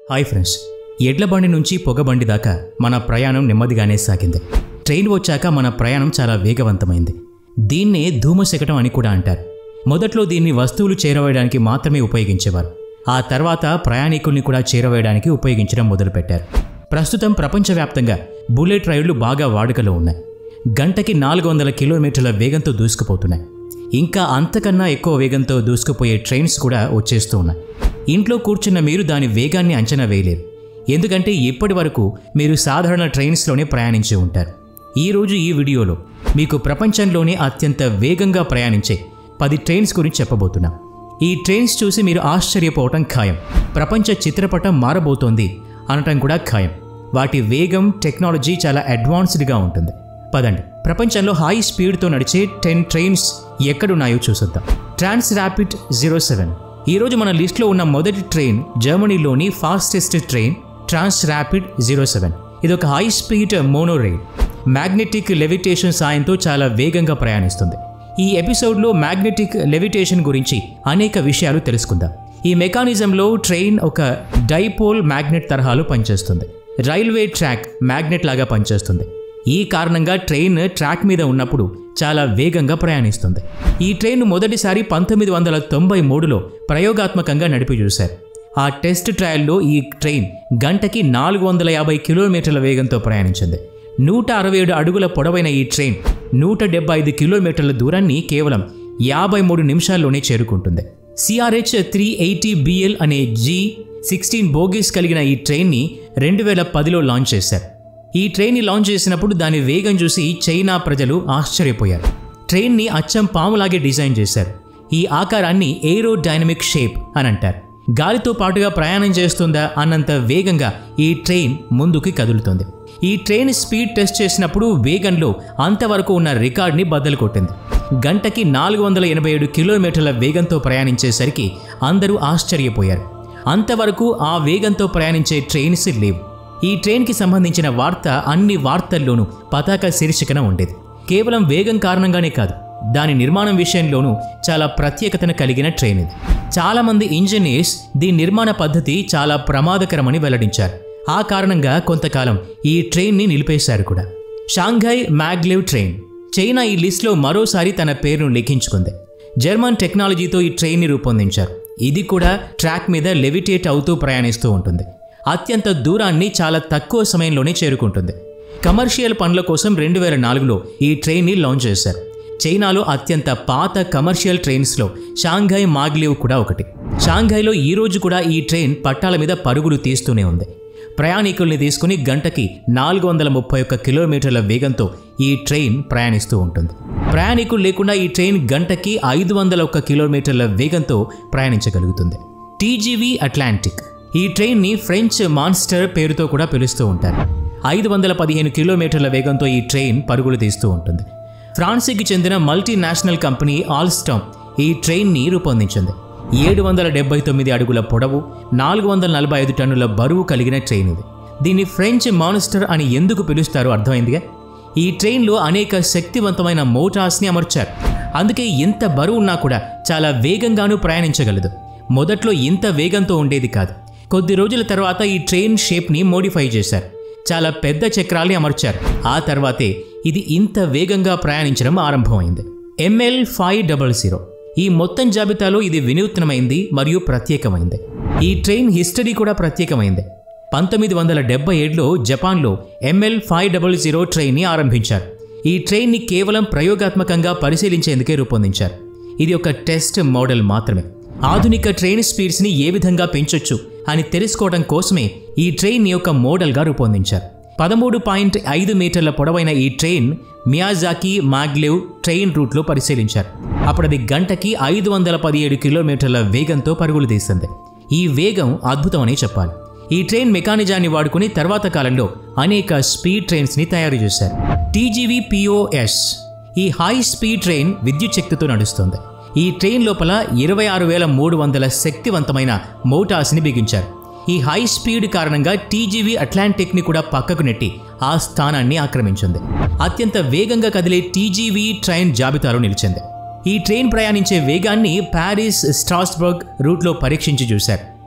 hi friends ఎడ్ల బండి నుంచి పొగబండి దాకా మన ప్రయాణం నెమ్మదిగానే సాగింది ట్రైన్ వచ్చాక మన ప్రయాణం చాలా వేగవంతమైంది దీన్నే ధూమశకటం అని కూడా అంటారు మొదట్లో దీన్ని వస్తువులు చేరవేయడానికి మాత్రమే ఉపయోగించేవారు ఆ తర్వాత ప్రయాణికుల్ని కూడా చేరవేయడానికి ఉపయోగించడం మొదలుపెట్టారు ప్రస్తుతం ప్రపంచవ్యాప్తంగా బుల్లెట్ రైళ్లు బాగా వాడుకలో ఉన్నాయి గంటకి నాలుగు వందల కిలోమీటర్ల వేగంతో దూసుకుపోతున్నాయి ఇంకా అంతకన్నా ఎక్కువ వేగంతో దూసుకుపోయే ట్రైన్స్ కూడా వచ్చేస్తూ ఉన్నాయి ఇంట్లో కూర్చున్న మీరు దాని వేగాన్ని అంచనా వేయలేరు ఎందుకంటే ఇప్పటి వరకు మీరు సాధారణ ట్రైన్స్లోనే ప్రయాణించి ఉంటారు ఈరోజు ఈ వీడియోలో మీకు ప్రపంచంలోనే అత్యంత వేగంగా ప్రయాణించే పది ట్రైన్స్ గురించి చెప్పబోతున్నాం ఈ ట్రైన్స్ చూసి మీరు ఆశ్చర్యపోవటం ఖాయం ప్రపంచ చిత్రపటం మారబోతోంది అనటం కూడా ఖాయం వాటి వేగం టెక్నాలజీ చాలా అడ్వాన్స్డ్గా ఉంటుంది పదండి ప్రపంచంలో హై స్పీడ్తో నడిచే టెన్ ట్రైన్స్ ఎక్కడున్నాయో చూసొద్దాం ట్రాన్స్ ర్యాపిడ్ జీరో సెవెన్ ఈరోజు మన లిస్ట్లో ఉన్న మొదటి ట్రైన్ జర్మనీలోని fastest train Transrapid zero seven ఇది ఒక high speed mono rail magnetic levitation సాయంతో చాలా వేగంగా ప్రయాణిస్తుంది ఈ ఎపిసోడ్లో మ్యాగ్నెటిక్ లెవిటేషన్ గురించి అనేక విషయాలు తెలుసుకుందాం ఈ మెకానిజంలో ట్రైన్ ఒక డైపోల్ మ్యాగ్నెట్ తరహాలో పనిచేస్తుంది రైల్వే ట్రాక్ మ్యాగ్నెట్ లాగా పనిచేస్తుంది ఈ కారణంగా ట్రైన్ ట్రాక్ మీద ఉన్నప్పుడు చాలా వేగంగా ప్రయాణిస్తుంది ఈ ట్రైన్ మొదటిసారి పంతొమ్మిది వందల తొంభై మూడులో ప్రయోగాత్మకంగా నడిపి చూశారు ఆ టెస్ట్ ట్రయల్లో ఈ ట్రైన్ గంటకి నాలుగు వందల యాభై కిలోమీటర్ల వేగంతో ప్రయాణించింది నూట అరవై ఏడు అడుగుల పొడవైన ఈ ట్రైన్ నూట డెబ్బై ఐదు కిలోమీటర్ల దూరాన్ని కేవలం యాభై మూడు నిమిషాల్లోనే చేరుకుంటుంది సిఆర్హెచ్ త్రీ ఎయిటీ బిఎల్ అనే జీ సిక్స్టీన్ బోగీస్ కలిగిన ఈ ట్రైన్ని రెండు వేల పదిలో లాంచ్ చేశారు ఈ ట్రైన్ని లాంచ్ చేసినప్పుడు దాని వేగం చూసి చైనా ప్రజలు ఆశ్చర్యపోయారు ట్రైన్ని అచ్చం పాములాగే డిజైన్ చేశారు ఈ ఆకారాన్ని ఏరో డైనమిక్ షేప్ అని అంటారు గాలితో పాటుగా ప్రయాణం చేస్తుందా అన్నంత వేగంగా ఈ ట్రైన్ ముందుకి కదులుతుంది ఈ ట్రైన్ స్పీడ్ టెస్ట్ చేసినప్పుడు వేగంలో అంతవరకు ఉన్న రికార్డ్ని బద్దలు కొట్టింది గంటకి నాలుగు వందల ఎనభై ఏడు కిలోమీటర్ల వేగంతో ప్రయాణించేసరికి అందరూ ఆశ్చర్యపోయారు అంతవరకు ఆ వేగంతో ప్రయాణించే ట్రైన్స్ లేవు ఈ ట్రైన్కి సంబంధించిన వార్త అన్ని వార్తల్లోనూ పతాక శీర్షికన ఉండేది కేవలం వేగం కారణంగానే కాదు దాని నిర్మాణం విషయంలోనూ చాలా ప్రత్యేకతను కలిగిన ట్రైన్ ఇది చాలామంది ఇంజనీర్స్ దీని నిర్మాణ పద్ధతి చాలా ప్రమాదకరమని వెల్లడించారు ఆ కారణంగా కొంతకాలం ఈ ట్రైన్ని నిలిపేశారు కూడా షాంఘై మ్యాగ్లెవ్ ట్రైన్ చైనా ఈ లిస్ట్లో మరోసారి తన పేరును లిఖించుకుంది జర్మన్ టెక్నాలజీతో ఈ ట్రైన్ని రూపొందించారు ఇది కూడా ట్రాక్ మీద లెవిటేట్ అవుతూ ప్రయాణిస్తూ ఉంటుంది అత్యంత దూరాన్ని చాలా తక్కువ సమయంలోనే చేరుకుంటుంది కమర్షియల్ పనుల కోసం రెండు వేల నాలుగులో ఈ ట్రైన్ని లాంచ్ చేశారు చైనాలో అత్యంత పాత కమర్షియల్ ట్రైన్స్లో షాంఘై మాగ్లివ్ కూడా ఒకటి షాంఘైలో ఈ రోజు కూడా ఈ ట్రైన్ పట్టాల మీద పరుగులు తీస్తూనే ఉంది ప్రయాణికుల్ని తీసుకుని గంటకి నాలుగు వందల ముప్పై ఒక్క కిలోమీటర్ల వేగంతో ఈ ట్రైన్ ప్రయాణిస్తూ ఉంటుంది ప్రయాణికులు లేకుండా ఈ ట్రైన్ గంటకి ఐదు వందల ఒక్క కిలోమీటర్ల వేగంతో ప్రయాణించగలుగుతుంది టీజీవీ అట్లాంటిక్ ఈ ట్రైన్ని ఫ్రెంచ్ మాన్స్టర్ పేరుతో కూడా పిలుస్తూ ఉంటారు ఐదు వందల పదిహేను కిలోమీటర్ల వేగంతో ఈ ట్రైన్ పరుగులు తీస్తూ ఉంటుంది ఫ్రాన్స్కి చెందిన మల్టీనేషనల్ కంపెనీ ఆల్స్టామ్ ఈ ట్రైన్ని రూపొందించింది ఏడు వందల డెబ్బై తొమ్మిది అడుగుల పొడవు నాలుగు వందల నలభై ఐదు టన్నుల బరువు కలిగిన ట్రైన్ ఇది దీన్ని ఫ్రెంచ్ మాన్స్టర్ అని ఎందుకు పిలుస్తారో అర్థమైందిగా ఈ ట్రైన్లో అనేక శక్తివంతమైన మోటార్స్ని అమర్చారు అందుకే ఎంత బరువు ఉన్నా కూడా చాలా వేగంగానూ ప్రయాణించగలదు మొదట్లో ఇంత వేగంతో ఉండేది కాదు కొద్ది రోజుల తర్వాత ఈ ట్రైన్ షేప్ని మోడిఫై చేశారు చాలా పెద్ద చక్రాల్ని అమర్చారు ఆ తర్వాతే ఇది ఇంత వేగంగా ప్రయాణించడం ఆరంభమైంది ఎంఎల్ ఫైవ్ డబల్ జీరో ఈ మొత్తం జాబితాలో ఇది వినూత్నమైంది మరియు ప్రత్యేకమైంది ఈ ట్రైన్ హిస్టరీ కూడా ప్రత్యేకమైంది పంతొమ్మిది వందల డెబ్బై ఏడులో జపాన్లో ఎంఎల్ ఫైవ్ డబల్ జీరో ట్రైన్ని ఆరంభించారు ఈ ట్రైన్ని కేవలం ప్రయోగాత్మకంగా పరిశీలించేందుకే రూపొందించారు ఇది ఒక టెస్ట్ మోడల్ మాత్రమే ఆధునిక ట్రైన్ స్పీడ్స్ని ఏ విధంగా పెంచొచ్చు అని తెలుసుకోవడం కోసమే ఈ ట్రైన్ యొక్క మోడల్గా రూపొందించారు పదమూడు పాయింట్ ఐదు మీటర్ల పొడవైన ఈ ట్రైన్ మియాజాకి మాగ్లెవ్ ట్రైన్ రూట్లో పరిశీలించారు అప్పుడు అది గంటకి ఐదు వందల పదిహేడు కిలోమీటర్ల వేగంతో పరుగులు తీస్తుంది ఈ వేగం అద్భుతమని చెప్పాలి ఈ ట్రైన్ మెకానిజాన్ని వాడుకుని తర్వాత కాలంలో అనేక స్పీడ్ ట్రైన్స్ని తయారు చేశారు టీజీవీ పిఓఎస్ ఈ హై స్పీడ్ ట్రైన్ విద్యుత్ శక్తితో నడుస్తుంది ఈ ట్రైన్ లోపల ఇరవై ఆరు వేల మూడు వందల శక్తివంతమైన మోటార్స్ని బిగించారు ఈ హై స్పీడ్ కారణంగా టీజీవీ అట్లాంటిక్ని కూడా పక్కకు నెట్టి ఆ స్థానాన్ని ఆక్రమించింది అత్యంత వేగంగా కదిలే టీజీవీ ట్రైన్ జాబితాలో నిలిచింది ఈ ట్రైన్ ప్రయాణించే వేగాన్ని ప్యారిస్ స్ట్రాస్బర్గ్ రూట్లో పరీక్షించి చూశారు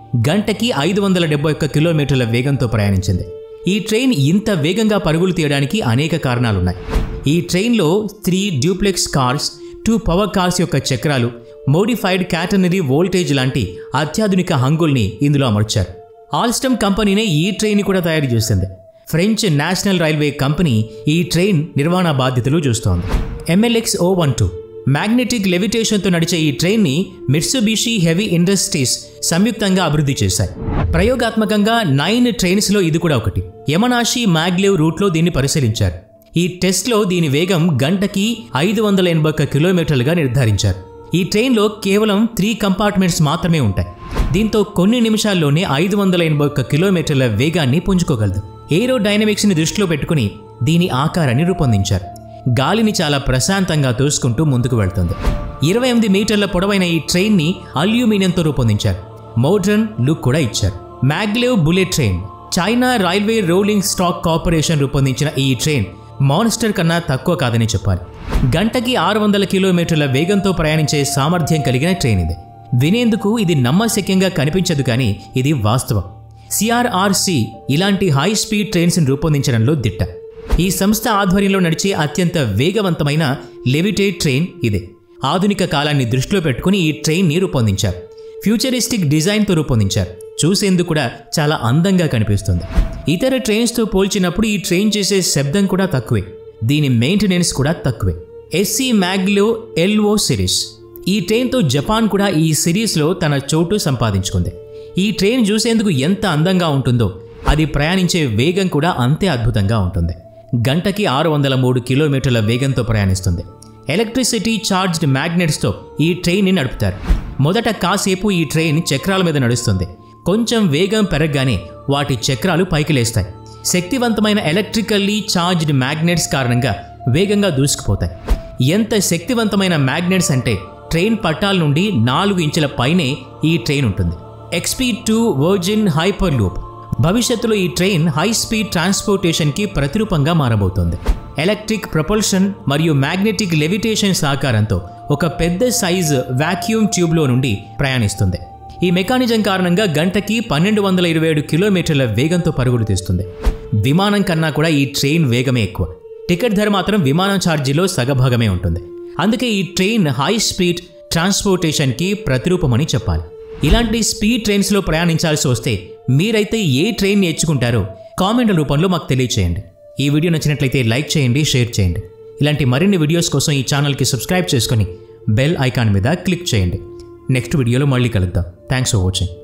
గంటకి ఐదు వందల డెబ్బై ఒక్క కిలోమీటర్ల వేగంతో ప్రయాణించింది ఈ ట్రైన్ ఇంత వేగంగా పరుగులు తీయడానికి అనేక కారణాలున్నాయి ఈ ట్రైన్లో three duplex cars two power cars యొక్క చక్రాలు మోడిఫైడ్ క్యాటనరీ వోల్టేజ్ లాంటి అత్యాధునిక హంగుల్ని ఇందులో అమర్చారు ఆల్స్టమ్ కంపెనీనే ఈ ట్రైన్ కూడా తయారు చేసింది ఫ్రెంచ్ నేషనల్ రైల్వే కంపెనీ ఈ ట్రైన్ నిర్వహణ బాధ్యతలు చూస్తోంది MLX O one two magnetic లెవిటేషన్తో నడిచే ఈ ట్రైన్ని మిట్సుబిషి హెవీ ఇండస్ట్రీస్ సంయుక్తంగా అభివృద్ధి చేశాయి ప్రయోగాత్మకంగా నైన్ ట్రైన్స్లో ఇది కూడా ఒకటి యమనాషి మ్యాగ్లేవ్ రూట్లో దీన్ని పరిశీలించారు ఈ టెస్ట్లో దీని వేగం గంటకి ఐదు వందల ఎనభై ఒక్క కిలోమీటర్లుగా నిర్ధారించారు ఈ ట్రైన్లో కేవలం త్రీ కంపార్ట్మెంట్స్ మాత్రమే ఉంటాయి దీంతో కొన్ని నిమిషాల్లోనే ఐదు వందల ఎనభై ఒక్క కిలోమీటర్ల వేగాన్ని పుంజుకోగలదు ఏరో డైనమిక్స్ని దృష్టిలో పెట్టుకుని దీని ఆకారాన్ని రూపొందించారు గాలిని చాలా ప్రశాంతంగా తోసుకుంటూ ముందుకు వెళ్తుంది ఇరవై ఎనిమిది మీటర్ల పొడవైన ఈ ట్రైన్ని అల్యూమినియంతో రూపొందించారు మోడ్రన్ లుక్ కూడా ఇచ్చారు maglev bullet train China railway rolling stock corporation రూపొందించిన ఈ ట్రైన్ మాన్స్టర్ కన్నా తక్కువ కాదని చెప్పాలి గంటకి ఆరు వందల కిలోమీటర్ల వేగంతో ప్రయాణించే సామర్థ్యం కలిగిన ట్రైన్ ఇది వినేందుకు ఇది నమ్మశక్యంగా కనిపించదు కానీ ఇది వాస్తవం సిఆర్ఆర్సి ఇలాంటి హై స్పీడ్ ట్రైన్స్ని రూపొందించడంలో దిట్ట ఈ సంస్థ ఆధ్వర్యంలో నడిచే అత్యంత వేగవంతమైన లెవిటేట్ ట్రైన్ ఇదే ఆధునిక కాలాన్ని దృష్టిలో పెట్టుకుని ఈ ట్రైన్ని రూపొందించారు ఫ్యూచరిస్టిక్ డిజైన్తో రూపొందించారు చూసేందుకు కూడా చాలా అందంగా కనిపిస్తుంది ఇతర ట్రైన్స్తో పోల్చినప్పుడు ఈ ట్రైన్ చేసే శబ్దం కూడా తక్కువే దీని మెయింటెనెన్స్ కూడా తక్కువే ఎస్సీ మ్యాగ్లో ఎల్ఓ సిరీస్ ఈ ట్రైన్తో జపాన్ కూడా ఈ సిరీస్లో తన చోటు సంపాదించుకుంది ఈ ట్రైన్ చూసేందుకు ఎంత అందంగా ఉంటుందో అది ప్రయాణించే వేగం కూడా అంతే అద్భుతంగా ఉంటుంది గంటకి ఆరు వందల మూడు కిలోమీటర్ల వేగంతో ప్రయాణిస్తుంది ఎలక్ట్రిసిటీ చార్జ్డ్ మ్యాగ్నెట్స్తో ఈ ట్రైన్ని నడుపుతారు మొదట కాసేపు ఈ ట్రైన్ చక్రాల మీద నడుస్తుంది కొంచెం వేగం పెరగగానే వాటి చక్రాలు పైకి లేస్తాయి శక్తివంతమైన ఎలక్ట్రికల్లీ చార్జ్డ్ మ్యాగ్నెట్స్ కారణంగా వేగంగా దూసుకుపోతాయి ఎంత శక్తివంతమైన మ్యాగ్నెట్స్ అంటే ట్రైన్ పట్టాల నుండి నాలుగు ఇంచుల పైనే ఈ ట్రైన్ ఉంటుంది XP two Virgin hyperloop భవిష్యత్తులో ఈ ట్రైన్ హై స్పీడ్ ట్రాన్స్పోర్టేషన్కి ప్రతిరూపంగా మారబోతోంది ఎలక్ట్రిక్ ప్రొపల్షన్ మరియు మ్యాగ్నెటిక్ లెవిటేషన్ సహకారంతో ఒక పెద్ద సైజు వాక్యూమ్ ట్యూబ్లో నుండి ప్రయాణిస్తుంది ఈ మెకానిజం కారణంగా గంటకి పన్నెండు వందల ఇరవై ఏడు కిలోమీటర్ల వేగంతో పరుగులు తీస్తుంది విమానం కన్నా కూడా ఈ ట్రైన్ వేగమే ఎక్కువ టికెట్ ధర మాత్రం విమానం ఛార్జీలో సగభాగమే ఉంటుంది అందుకే ఈ ట్రైన్ హై స్పీడ్ ట్రాన్స్పోర్టేషన్కి ప్రతిరూపమని చెప్పాలి ఇలాంటి స్పీడ్ ట్రైన్స్లో ప్రయాణించాల్సి వస్తే మీరైతే ఏ ట్రైన్ నేర్చుకుంటారో కామెంట్ల రూపంలో మాకు తెలియచేయండి ఈ వీడియో నచ్చినట్లయితే లైక్ చేయండి షేర్ చేయండి ఇలాంటి మరిన్ని వీడియోస్ కోసం ఈ ఛానల్కి సబ్స్క్రైబ్ చేసుకొని బెల్ ఐకాన్ మీద క్లిక్ చేయండి నెక్స్ట్ వీడియోలో మళ్ళీ కలుద్దాం థ్యాంక్స్ ఫర్ వాచింగ్